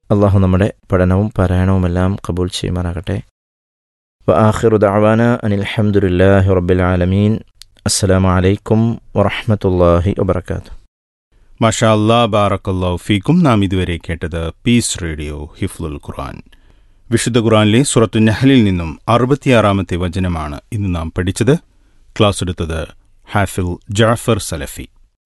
അള്ളാഹു നമ്മുടെ പഠനവും പാരായണവുമെല്ലാം കബൂൽ ചെയ്യുമാറാകട്ടെ വ ആഖിറു ദഅവാന അനിൽ ഹംദുലില്ലാഹി റബ്ബിൽ ആലമീൻ അസ്സലാമു അലൈക്കും വറഹ്മത്തുള്ളാഹി വബറകാതുഹു മഷാ അല്ലാ ബാറക്കല്ലാ ഫീക്കും നാം ഇതുവരെ കേട്ടത് പീസ് റേഡിയോ ഹിഫ്ലുൽ ഖുർആൻ വിശുദ്ധ ഖുർആനിലെ സുറത്തു നഹലിൽ നിന്നും അറുപത്തിയാറാമത്തെ വചനമാണ് ഇന്ന് നാം പഠിച്ചത് ക്ലാസ് എടുത്തത് ഹാഫിൽ ജാഫർ സലഫി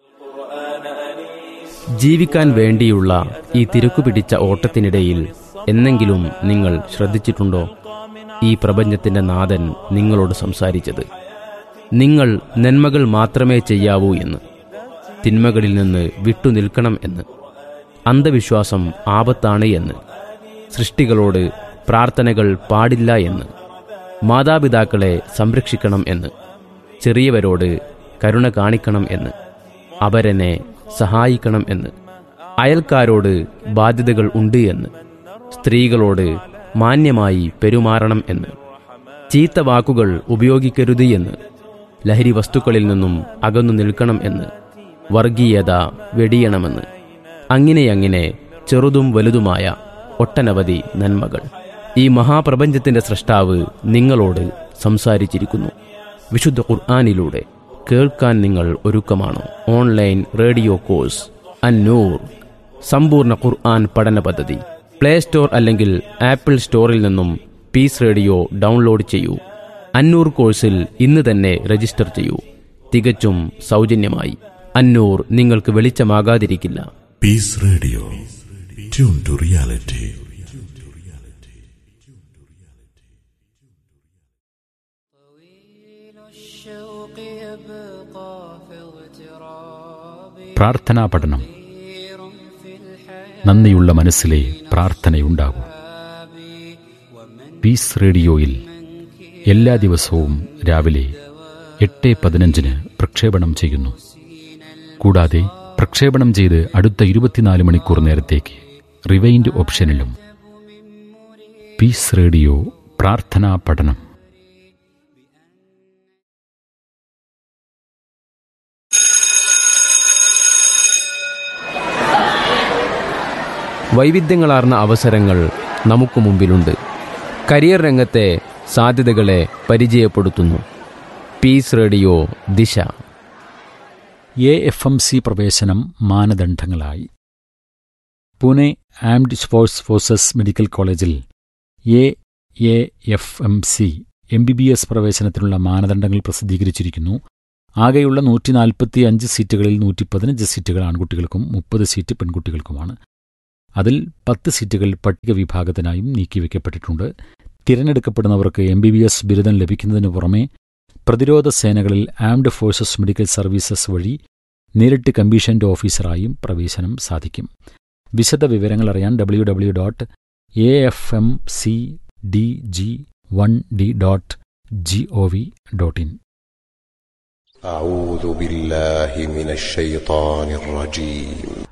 ജീവിക്കാൻ വേണ്ടിയുള്ള ഈ തിരക്കുപിടിച്ച ഓട്ടത്തിനിടയിൽ എന്നെങ്കിലും നിങ്ങൾ ശ്രദ്ധിച്ചിട്ടുണ്ടോ ഈ പ്രപഞ്ചത്തിന്റെ നാഥൻ നിങ്ങളോട് സംസാരിച്ചത് നിങ്ങൾ നന്മകൾ മാത്രമേ ചെയ്യാവൂ എന്ന് തിന്മകളിൽ നിന്ന് വിട്ടുനിൽക്കണം എന്ന് അന്ധവിശ്വാസം ആപത്താണ് എന്ന് സൃഷ്ടികളോട് പ്രാർത്ഥനകൾ പാടില്ല എന്ന് മാതാപിതാക്കളെ സംരക്ഷിക്കണം എന്ന് ചെറിയവരോട് കരുണ കാണിക്കണം എന്ന് അവരെന്നെ സഹായിക്കണം എന്ന് അയൽക്കാരോട് ബാധ്യതകൾ ഉണ്ട് എന്ന് സ്ത്രീകളോട് മാന്യമായി പെരുമാറണം എന്ന് ചീത്ത വാക്കുകൾ ഉപയോഗിക്കരുത് എന്ന് ലഹരി വസ്തുക്കളിൽ നിന്നും അകന്നു നിൽക്കണം എന്ന് വർഗീയത വെടിയണമെന്ന് അങ്ങനെ അങ്ങനെ ചെറുതും വലുതുമായ ഒട്ടനവധി നന്മകൾ ഈ മഹാപ്രപഞ്ചത്തിന്റെ സൃഷ്ടാവ് നിങ്ങളോട് സംസാരിച്ചിരിക്കുന്നു വിശുദ്ധ ഖുർആാനിലൂടെ കേൾക്കാൻ നിങ്ങൾ ഒരുക്കമാണോ ഓൺലൈൻ റേഡിയോ കോഴ്സ് അന്നൂർ സമ്പൂർണ്ണ ഖുർആൻ പഠന പദ്ധതി പ്ലേ സ്റ്റോർ അല്ലെങ്കിൽ ആപ്പിൾ സ്റ്റോറിൽ നിന്നും പീസ് റേഡിയോ ഡൗൺലോഡ് ചെയ്യൂ അന്നൂർ കോഴ്സിൽ ഇന്ന് തന്നെ രജിസ്റ്റർ ചെയ്യൂ തികച്ചും സൗജന്യമായി അന്നൂർ നിങ്ങൾക്ക് വെളിച്ചമാകാതിരിക്കില്ല Peace Radio. Tune to reality. الشوق يبقى في اغتراب പ്രാർത്ഥനാ പഠനം كثير في الحياة നന്ദിയുള്ള മനസ്സിലെ പ്രാർത്ഥനയുണ്ടാകൂ പീസ് റേഡിയോയിൽ എല്ലാ ദിവസവും രാവിലെ എട്ട് പതിനഞ്ചിന് പ്രക്ഷേപണം ചെയ്യുന്നു കൂടാതെ പ്രക്ഷേപണം ചെയ്ത് അടുത്ത ഇരുപത്തിനാല് മണിക്കൂർ നേരത്തേക്ക് റിവൈൻഡ് ഓപ്ഷനിലും പീസ് റേഡിയോ പ്രാർത്ഥനാ പഠനം വൈവിധ്യങ്ങളാർന്ന അവസരങ്ങൾ നമുക്ക് മുമ്പിലുണ്ട് കരിയർ രംഗത്തെ സാധ്യതകളെ പരിചയപ്പെടുത്തുന്നു peace radio Disha A F M C പ്രവേശനം മാനദണ്ഡങ്ങളായി Pune armed force forces medical കോളേജിൽ A A F M C M B B S പ്രവേശനത്തിനുള്ള മാനദണ്ഡങ്ങൾ പ്രസിദ്ധീകരിച്ചിരിക്കുന്നു ആകെയുള്ള നൂറ്റി നാൽപ്പത്തി അഞ്ച് സീറ്റുകളിൽ നൂറ്റി പതിനഞ്ച് സീറ്റുകൾ ആൺകുട്ടികൾക്കും മുപ്പത് സീറ്റ് പെൺകുട്ടികൾക്കുമാണ് അതിൽ പത്ത് സീറ്റുകൾ പട്ടിക വിഭാഗത്തിനായും നീക്കിവെക്കപ്പെട്ടിട്ടുണ്ട് തിരഞ്ഞെടുക്കപ്പെടുന്നവർക്ക് എം ബി ബി എസ് ബിരുദം ലഭിക്കുന്നതിനു പുറമെ പ്രതിരോധ സേനകളിൽ ആംഡ് ഫോഴ്സസ് മെഡിക്കൽ സർവീസസ് വഴി നേരിട്ട് കമ്മീഷൻഡ് ഓഫീസറായും പ്രവേശനം സാധിക്കും വിശദ വിവരങ്ങൾ അറിയാൻ W W dot A F M C D G one D dot G O V dot in أعوذ بالله من الشيطان الرجيم